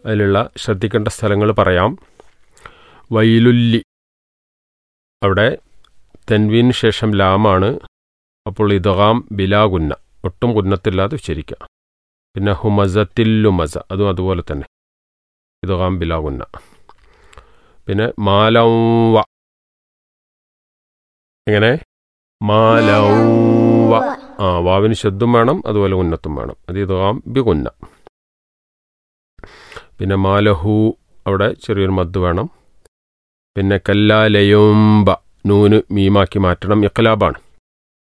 അതിലുള്ള ശ്രദ്ധിക്കേണ്ട സ്ഥലങ്ങൾ പറയാം വൈലുല്ലി അവിടെ തെൻവീന് ശേഷം ലാമാണ് അപ്പോൾ ഇദ്ഗാം ബിലാ ഗുന്ന ഒട്ടും ഗുന്നത്തില്ലാതെ ഉച്ചരിക്കുക പിന്നെ ഹുമസത്തില്ലുമസ അതും അതുപോലെ തന്നെ ഇദ്ഗാം ബിലാ ഗുന്ന പിന്നെ മാലൗവ എങ്ങനെ മാലൗവ ആ വാവിന് ശബ്ദം വേണം അതുപോലെ ഉന്നത്തും വേണം അത് ഇദ്ഗാം ബി ഗുന്ന പിന്നെ മാലഹു അവിടെ ചെറിയൊരു മദ് വേണം പിന്നെ കല്ലാലയുംബ നൂന് മീമാക്കി മാറ്റണം ഇഖ്ലാബാണ്